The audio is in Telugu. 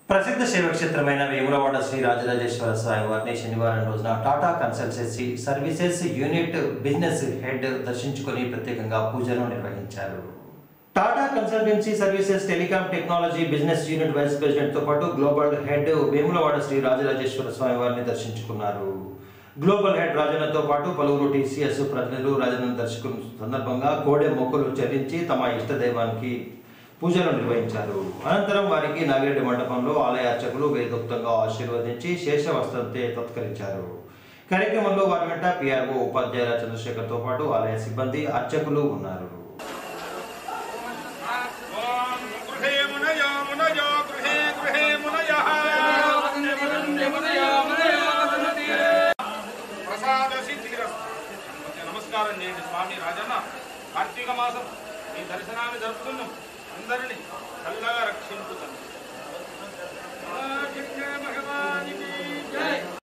ప్రసిద్ధ శైవక్షేత్రమైన వేములవాడ శ్రీ రాజరాజేశ్వర స్వామి వారిని శనివారం రోజున Tata Consultancy Services unit business head దర్శించుకొని ప్రత్యేకంగా పూజలు నిర్వహించారు Tata Consultancy Services telecom technology business unit vice president తో పాటు గ్లోబల్ హెడ్ వేములవాడ శ్రీ రాజరాజేశ్వర స్వామి వారిని దర్శించుకున్నారు గ్లోబల్ హెడ్ రాజన్నతో పాటు పలువురు టీసీఎస్ ప్రతినిధులు రాజన్న దర్శకున్న సందర్భంగా కోడె మొక్కులు చెల్లించి తమ ఇష్టదైవానికి పూజలు నిర్వహించారు అనంతరం వారికి నాగిరెడ్డి మండపంలో ఆలయ అర్చకులు వేదోక్తంగా ఆశీర్వదించి శేషవస్త్రంతో తత్కరించారు కార్యక్రమంలో వారి వెంట పిఆర్ఓ ఉపాధ్యాయుల చంద్రశేఖర్తో పాటు ఆలయ సిబ్బంది అర్చకులు ఉన్నారు ఓం గృహే మునయో మునయో గృహే గృహే మునయః ప్రసాద సిద్ధిరస్తు ఓకే, నమస్కారం చేయండి స్వామి రాజన్న కార్తీక మాసం ఈ దర్శనాన్ని జరుపుతున్నాం అందరినీ చల్లగా రక్షించుతాను